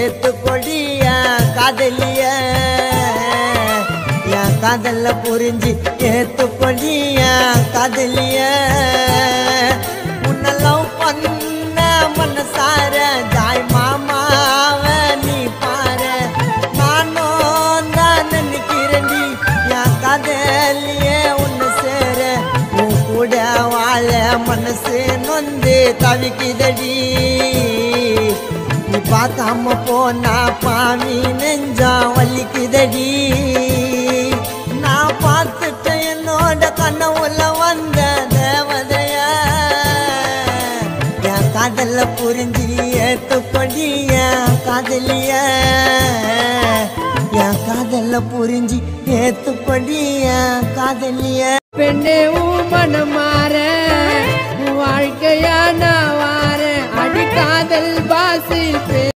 ஏத்துக்கொடி என் காதலிய என் காதல்ல புரிஞ்சு ஏத்துக்கொடி என் காதலிய உன்னெல்லாம் பண்ண மனசார ஜாய் மாமாவ நீ பாரு நானும் தான் நினைக்கிறேன்டி என் காதலியே உன்னை சேர உன் கூட வாழ மனசு நொந்து தவிக்குதடி நீ பார்க்காம போனா பாவி நெஞ்சா வலிக்குதடி நான் பார்த்துட்டேன் என்னோட கனவுல வந்த தேவதைய என் காதல்ல புரிஞ்சு ஏத்துப்படி என் காதலிய என் காதல்ல புரிஞ்சு ஏத்துப்படி என் காதலிய பெண்ணே உன் மனம் மாற உன் வாழ்க்கையா நான் வார அடி காதல் பாசி